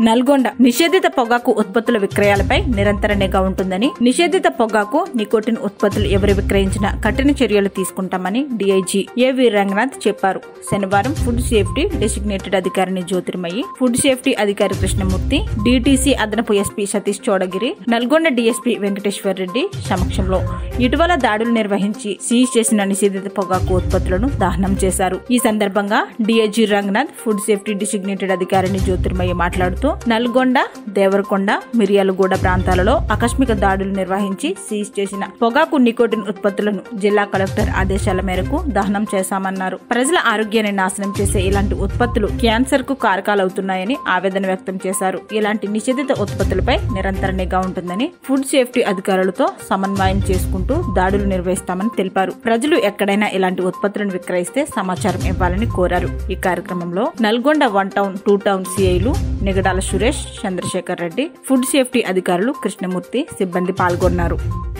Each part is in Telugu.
నల్గొండ నిషేధిత పొగాకు ఉత్పత్తుల విక్రయాలపై నిరంతర నిఘా ఉంటుందని నిషేధిత పొగాకు నికోటిన్ ఉత్పత్తులు ఎవరు విక్రయించినా కఠిన చర్యలు తీసుకుంటామని డీఐజీ ఏవి రంగనాథ్ చెప్పారు శనివారం ఫుడ్ సేఫ్టీ డెసిగ్నేటెడ్ అధికారిని జ్యోతిర్మయి ఫుడ్ సేఫ్టీ అధికారి కృష్ణమూర్తి డీటీసీ అదనపు ఎస్పీ సతీష్ చౌడగిరి నల్గొండ డీఎస్పీ వెంకటేశ్వర్ రెడ్డి సమక్షంలో ఇటీవల దాడులు నిర్వహించి సీజ్ చేసిన నిషేధిత పొగాకు ఉత్పత్తులను దహనం చేశారు ఈ సందర్భంగా DIG Ranganath food safety designated అధికారిని జ్యోతిర్మయ్య మాట్లాడుతూ నల్గొండ దేవరకొండ మిర్యాలగూడ ప్రాంతాలలో ఆకస్మిక దాడులు నిర్వహించి సీజ్ చేసిన పొగాకు నికోటిన్ ఉత్పత్తులను జిల్లా కలెక్టర్ ఆదేశాల మేరకు దహనం చేశామన్నారు ప్రజల ఆరోగ్యాన్ని నాశనం చేసే ఇలాంటి ఉత్పత్తులు క్యాన్సర్ కు కారకాలవుతున్నాయని ఆవేదన వ్యక్తం చేశారు ఇలాంటి నిషేధిత ఉత్పత్తులపై నిరంతర నిఘా ఉంటుందని ఫుడ్ సేఫ్టీ అధికారులతో సమన్వయం చేసుకుంటూ దాడులు నిర్వహిస్తామని తెలిపారు ప్రజలు ఎక్కడైనా ఇలాంటి ఉత్పత్తులను విక్రయిస్తే సమాచారం ఇవ్వాలని కోరారు ఈ కార్యక్రమంలో Nalgonda one town two town సిఐలు నిగడాల సురేష్ చంద్రశేఖర్ రెడ్డి ఫుడ్ సేఫ్టీ అధికారులు కృష్ణమూర్తి సిబ్బంది పాల్గొన్నారు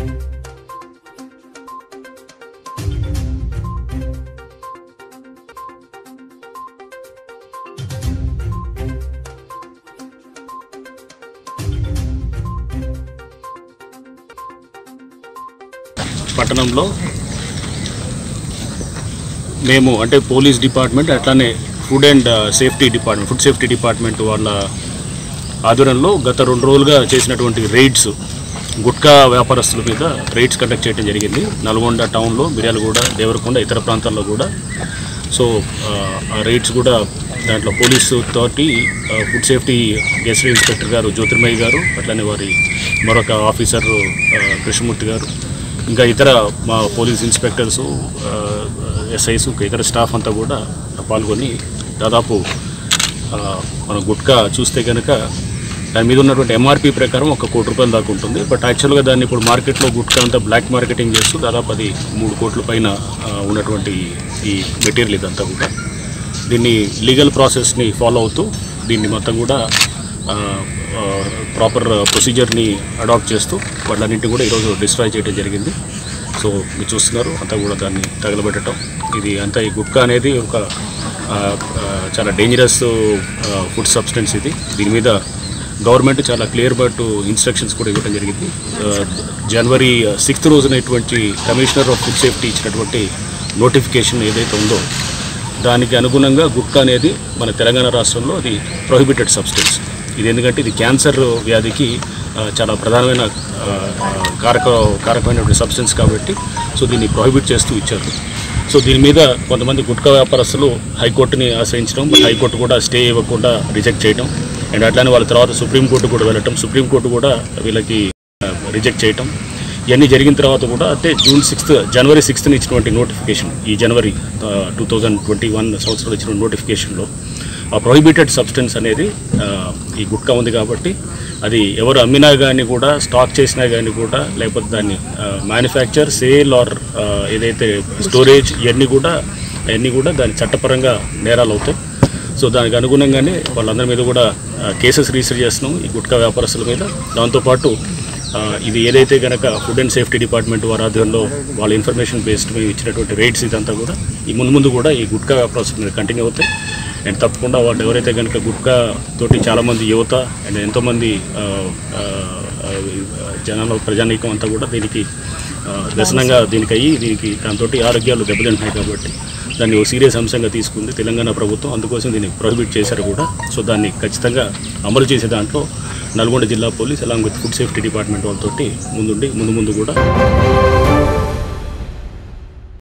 పట్టణంలో మేము అంటే పోలీస్ డిపార్ట్మెంట్ అట్లానే food and safety department food safety department వాళ్ళ ఆధ్వర్యంలో గత రెండు రోజులుగా చేసినటువంటి రైడ్స్ గుట్కా వ్యాపారస్తుల మీద రైడ్స్ కండక్ట్ చేయడం జరిగింది నల్గొండ టౌన్లో మిర్యాలగూడ దేవరకొండ ఇతర ప్రాంతాల్లో కూడా సో ఆ రైడ్స్ కూడా దాంట్లో పోలీసు తోటి ఆ, ఫుడ్ సేఫ్టీ గెస్ట్ ఇన్స్పెక్టర్ గారు జ్యోతిర్మయ్య గారు అట్లనే వారి మరొక ఆఫీసర్ ఆ, కృష్ణమూర్తి గారు ఇంకా ఇతర మా పోలీస్ ఇన్స్పెక్టర్స్ ఎస్ఐస్ ఇతర స్టాఫ్ అంతా కూడా పాల్గొని దాదాపు ఆ, మన గుట్కా చూస్తే కనుక దాని మీద ఉన్నటువంటి ఎంఆర్పి ప్రకారం ఒక కోటి రూపాయల దాకా ఉంటుంది బట్ యాక్చువల్గా దాన్ని ఇప్పుడు మార్కెట్లో గుట్కా అంతా బ్లాక్ మార్కెటింగ్ చేస్తూ దాదాపు అది మూడు కోట్ల పైన ఆ, ఉన్నటువంటి ఈ మెటీరియల్ ఇదంతా కూడా దీన్ని లీగల్ ప్రాసెస్ని ఫాలో అవుతూ దీన్ని మొత్తం కూడా ప్రాపర్ ప్రొసీజర్ని అడాప్ట్ చేస్తూ వాటిలన్నింటినీ కూడా ఈరోజు డిస్ట్రాయ్ చేయడం జరిగింది సో మీరు చూస్తున్నారు అంతా కూడా దాన్ని తగలబెట్టడం ఇది అంతా ఈ గుట్కా అనేది ఒక ఆ, ఆ, చాలా డేంజరస్ ఫుడ్ సబ్స్టెన్స్ ఇది దీని మీద గవర్నమెంట్ చాలా క్లియర్ బట్ ఇన్స్ట్రక్షన్స్ కూడా ఇవ్వడం జరిగింది ఆ, జనవరి సిక్స్త్ రోజున ఇటువంటి కమిషనర్ ఆఫ్ ఫుడ్ సేఫ్టీ ఇచ్చినటువంటి నోటిఫికేషన్ ఏదైతే ఉందో దానికి అనుగుణంగా గుట్కా అనేది మన తెలంగాణ రాష్ట్రంలో అది ప్రొహిబిటెడ్ సబ్స్టెన్స్ ఇది ఎందుకంటే ఇది క్యాన్సర్ వ్యాధికి ఆ, చాలా ప్రధానమైన ఆ, ఆ, కారక కారకమైనటువంటి సబ్స్టెన్స్ కాబట్టి సో దీన్ని ప్రొహిబిట్ చేస్తూ ఇచ్చారు సో దీని మీద కొంతమంది గుట్కా వ్యాపారస్తులు హైకోర్టుని ఆశ్రయించడం బట్ హైకోర్టు కూడా స్టే ఇవ్వకుండా రిజెక్ట్ చేయడం అండ్ అట్లానే వాళ్ళ తర్వాత సుప్రీంకోర్టు కూడా వెళ్ళటం సుప్రీంకోర్టు కూడా వీళ్ళకి రిజెక్ట్ చేయటం ఇవన్నీ జరిగిన తర్వాత కూడా అంటే జూన్ సిక్స్త్ జనవరి సిక్స్త్ని ఇచ్చినటువంటి నోటిఫికేషన్ ఈ జనవరి టూ థౌజండ్ ట్వంటీ వన్ సంవత్సరంలో ఇచ్చిన నోటిఫికేషన్లో ఆ ప్రొహిబిటెడ్ సబ్స్టెన్స్ అనేది ఆ, ఈ గుట్కా ఉంది కాబట్టి అది ఎవరు అమ్మినా కానీ కూడా స్టాక్ చేసినా కానీ కూడా లేకపోతే దాన్ని మ్యానుఫ్యాక్చర్ సేల్ ఆర్ ఏదైతే స్టోరేజ్ ఇవన్నీ కూడా అవన్నీ కూడా దాని చట్టపరంగా నేరాలు అవుతాయి సో దానికి అనుగుణంగానే వాళ్ళందరి మీద కూడా కేసెస్ రిజిస్టర్ చేస్తున్నాం ఈ గుట్కా వ్యాపారస్తుల మీద దాంతోపాటు ఆ, ఇది ఏదైతే కనుక ఫుడ్ అండ్ సేఫ్టీ డిపార్ట్మెంట్ వారి ఆధ్వర్యంలో వాళ్ళ ఇన్ఫర్మేషన్ బేస్డ్ మేము ఇచ్చినటువంటి రేట్స్ ఇదంతా కూడా ఈ ముందు ముందు కూడా ఈ గుట్కా వ్యాపారస్తుల మీద కంటిన్యూ అవుతాయి అండ్ తప్పకుండా వాళ్ళు ఎవరైతే కనుక గుట్కా తోటి చాలామంది యువత అండ్ ఎంతోమంది ఆ, ఆ, ఆ, జనాలు ప్రజానీకం అంతా కూడా దీనికి ఆ, వ్యసనంగా దీనికి అయ్యి దీనికి దాంతో ఆరోగ్యాలు దెబ్బతింటున్నాయి కాబట్టి దాన్ని ఓ సీరియస్ అంశంగా తీసుకుంది తెలంగాణ ప్రభుత్వం అందుకోసం దీన్ని ప్రొహిబిట్ చేశారు కూడా సో దాన్ని ఖచ్చితంగా అమలు చేసే దాంట్లో నల్గొండ జిల్లా police along with food safety department వాళ్ళతోటి ముందుండి ముందు ముందు కూడా